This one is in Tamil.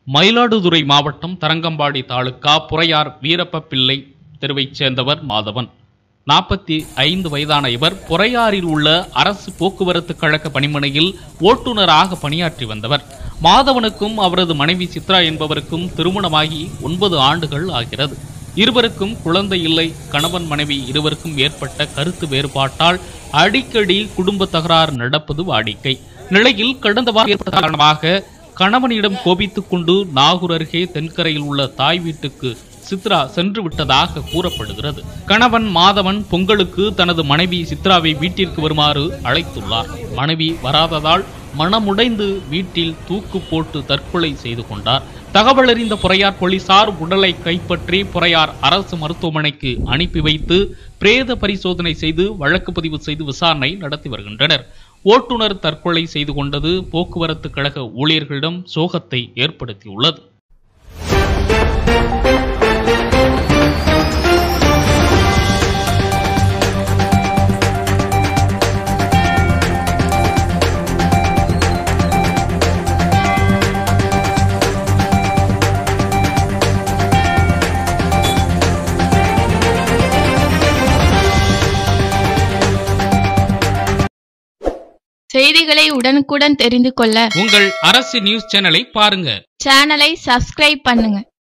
மயிலாடுதுறை மாவட்டம் தரங்கம்பாடி தாலுகா புறையார் வீரப்ப பிள்ளை தெருவைச் சேர்ந்தவர் மாதவன் நாற்பத்தி ஐந்து வயதான இவர் புறையாறில் உள்ள அரசு போக்குவரத்து கழக பணிமனையில் ஓட்டுநராக பணியாற்றி வந்தவர் மாதவனுக்கும் அவரது மனைவி சித்ரா என்பவருக்கும் திருமணமாகி ஒன்பது ஆண்டுகள் ஆகிறது இருவருக்கும் குழந்தை இல்லை கணவன் மனைவி இருவருக்கும் ஏற்பட்ட கருத்து வேறுபாட்டால் அடிக்கடி குடும்ப தகராறு நடப்பது வாடிக்கை நிலையில் கடந்த வாரம் ஏற்பட்ட காரணமாக கணவனிடம் கோபித்துக் கொண்டு நாகூர் அருகே தென்கரையில் உள்ள தாய் வீட்டுக்கு சித்ரா சென்று விட்டதாக கூறப்படுகிறது கணவன் மாதவன் பொங்கலுக்கு தனது மனைவி சித்ராவை வீட்டிற்கு வருமாறு அழைத்துள்ளார் மனைவி வராததால் மனமுடைந்து வீட்டில் தூக்கு போட்டு தற்கொலை செய்து கொண்டார் தகவல் அறிந்த புறையார் போலீசார் உடலை கைப்பற்றி புறையார் அரசு மருத்துவமனைக்கு அனுப்பி வைத்து பிரேத பரிசோதனை செய்து வழக்கு பதிவு செய்து விசாரணை நடத்தி வருகின்றனர் ஓட்டுநர் தற்கொலை செய்து கொண்டது போக்குவரத்து கழக ஊழியர்களிடம் சோகத்தை ஏற்படுத்தியுள்ளது செய்திகளை உடனுக்குடன் தெரிந்து கொள்ள உங்கள் அரசு நியூஸ் சேனலை பாருங்க சேனலை சப்ஸ்கிரைப் பண்ணுங்க